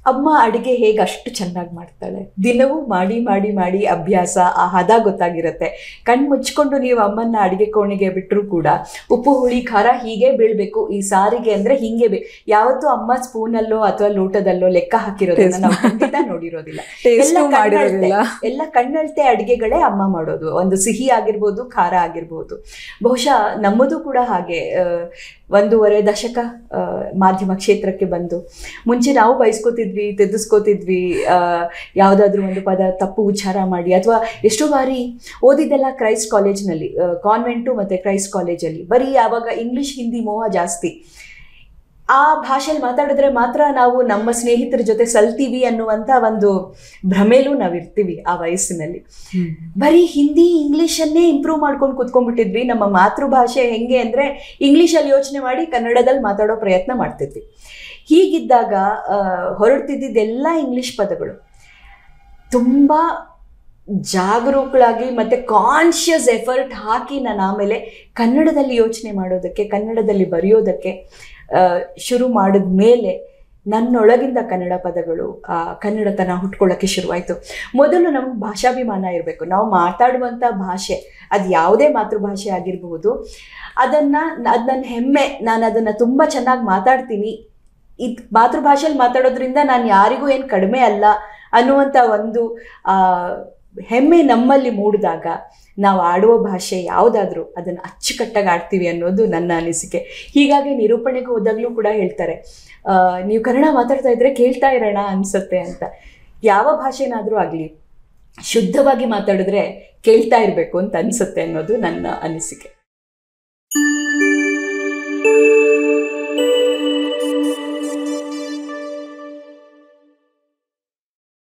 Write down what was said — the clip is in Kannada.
ಅಮ್ಮ ಅಡಿಗೆ ಹೇಗೆ ಅಷ್ಟು ಚೆನ್ನಾಗಿ ಮಾಡ್ತಾಳೆ ದಿನವೂ ಮಾಡಿ ಮಾಡಿ ಮಾಡಿ ಅಭ್ಯಾಸ ಆ ಹದ ಗೊತ್ತಾಗಿರುತ್ತೆ ಕಣ್ಣು ಮುಚ್ಕೊಂಡು ನೀವು ಅಮ್ಮನ್ನ ಅಡಿಗೆ ಕೋಣೆಗೆ ಬಿಟ್ಟರು ಕೂಡ ಉಪ್ಪು ಹುಳಿ ಖಾರ ಹೀಗೆ ಬೀಳ್ಬೇಕು ಈ ಸಾರಿಗೆ ಅಂದ್ರೆ ಹಿಂಗೆ ಬೇ ಯಾವತ್ತೂ ಅಮ್ಮ ಸ್ಪೂನಲ್ಲೋ ಅಥವಾ ಲೋಟದಲ್ಲೋ ಲೆಕ್ಕ ಹಾಕಿರೋದನ್ನ ನಾವು ಖಂಡಿತ ನೋಡಿರೋದಿಲ್ಲ ಟೇಸ್ಟ್ ಎಲ್ಲ ಮಾಡಿರೋದಿಲ್ಲ ಎಲ್ಲ ಕಣ್ಣಳ್ತೆ ಅಡಿಗೆಗಳೇ ಅಮ್ಮ ಮಾಡೋದು ಒಂದು ಸಿಹಿ ಆಗಿರ್ಬೋದು ಖಾರ ಆಗಿರ್ಬೋದು ಬಹುಶಃ ನಮ್ಮದು ಕೂಡ ಹಾಗೆ ಆ, ಒಂದೂವರೆ ದಶಕ ಆ, ಮಾಧ್ಯಮ ಕ್ಷೇತ್ರಕ್ಕೆ ಬಂದು ಮುಂಚೆ ನಾವು ಬಯಸ್ಕೋತಿದ್ವಿ ತೆಗೆಸ್ಕೋತಿದ್ವಿ ಯಾವುದಾದ್ರೂ ಒಂದು ಪದ ತಪ್ಪು ಉಚ್ಚಾರ ಮಾಡಿ ಅಥವಾ ಎಷ್ಟೋ ಬಾರಿ ಓದಿದ್ದೆಲ್ಲ ಕ್ರೈಸ್ಟ್ ಕಾಲೇಜ್ನಲ್ಲಿ ಕಾನ್ವೆಂಟು ಮತ್ತು ಕ್ರೈಸ್ಟ್ ಕಾಲೇಜಲ್ಲಿ ಬರೀ ಆವಾಗ ಇಂಗ್ಲಿಷ್ ಹಿಂದಿ ಮೋಹ ಜಾಸ್ತಿ ಆ ಭಾಷೆಯಲ್ಲಿ ಮಾತಾಡಿದ್ರೆ ಮಾತ್ರ ನಾವು ನಮ್ಮ ಸ್ನೇಹಿತರ ಜೊತೆ ಸಲ್ತೀವಿ ಅನ್ನುವಂಥ ಒಂದು ಭ್ರಮೆಲೂ ನಾವಿರ್ತೀವಿ ಆ ವಯಸ್ಸಿನಲ್ಲಿ ಬರೀ ಹಿಂದಿ ಇಂಗ್ಲೀಷನ್ನೇ ಇಂಪ್ರೂವ್ ಮಾಡ್ಕೊಂಡು ಕುತ್ಕೊಂಡ್ಬಿಟ್ಟಿದ್ವಿ ನಮ್ಮ ಮಾತೃಭಾಷೆ ಹೆಂಗೆ ಅಂದರೆ ಇಂಗ್ಲೀಷಲ್ಲಿ ಯೋಚನೆ ಮಾಡಿ ಕನ್ನಡದಲ್ಲಿ ಮಾತಾಡೋ ಪ್ರಯತ್ನ ಮಾಡ್ತಿದ್ವಿ ಹೀಗಿದ್ದಾಗ ಆ, ಹೊರಡ್ತಿದ್ದಿದ್ದೆಲ್ಲ ಇಂಗ್ಲಿಷ್ ಪದಗಳು ತುಂಬ ಜಾಗರೂಕಳಾಗಿ ಮತ್ತು ಕಾನ್ಷಿಯಸ್ ಎಫರ್ಟ್ ಹಾಕಿ ನಾನು ಆಮೇಲೆ ಕನ್ನಡದಲ್ಲಿ ಯೋಚನೆ ಮಾಡೋದಕ್ಕೆ ಕನ್ನಡದಲ್ಲಿ ಬರೆಯೋದಕ್ಕೆ ಆ, ಶುರು ಮಾಡಿದ ಮೇಲೆ ನನ್ನೊಳಗಿಂದ ಕನ್ನಡ ಪದಗಳು ಆ ಕನ್ನಡತನ ಹುಟ್ಕೊಳ್ಳೋಕ್ಕೆ ಶುರುವಾಯಿತು ಮೊದಲು ನಮಗೆ ಭಾಷಾಭಿಮಾನ ಇರಬೇಕು ನಾವು ಮಾತಾಡುವಂಥ ಭಾಷೆ ಅದು ಯಾವುದೇ ಮಾತೃಭಾಷೆ ಆಗಿರಬಹುದು ಅದನ್ನು ಅದು ನನ್ನ ಹೆಮ್ಮೆ ನಾನು ಅದನ್ನು ತುಂಬ ಚೆನ್ನಾಗಿ ಮಾತಾಡ್ತೀನಿ ಇದು ಮಾತೃಭಾಷೆಯಲ್ಲಿ ಮಾತಾಡೋದ್ರಿಂದ ನಾನು ಯಾರಿಗೂ ಏನು ಕಡಿಮೆ ಅಲ್ಲ ಅನ್ನುವಂಥ ಒಂದು ಆ, ಹೆಮ್ಮೆ ನಮ್ಮಲ್ಲಿ ಮೂಡಿದಾಗ ನಾವು ಆಡುವ ಭಾಷೆ ಯಾವುದಾದ್ರೂ ಅದನ್ನು ಅಚ್ಚುಕಟ್ಟಾಗಿ ಆಡ್ತೀವಿ ಅನ್ನೋದು ನನ್ನ ಅನಿಸಿಕೆ ಹೀಗಾಗಿ ನಿರೂಪಣೆಗೆ ಹೋದಾಗಲೂ ಕೂಡ ಹೇಳ್ತಾರೆ ಆ, ನೀವು ಕನ್ನಡ ಮಾತಾಡ್ತಾ ಇದ್ರೆ ಕೇಳ್ತಾ ಇರೋಣ ಅನ್ಸುತ್ತೆ ಅಂತ ಯಾವ ಭಾಷೆನಾದರೂ ಆಗಲಿ ಶುದ್ಧವಾಗಿ ಮಾತಾಡಿದ್ರೆ ಕೇಳ್ತಾ ಇರಬೇಕು ಅಂತ ಅನಿಸುತ್ತೆ ಅನ್ನೋದು ನನ್ನ ಅನಿಸಿಕೆ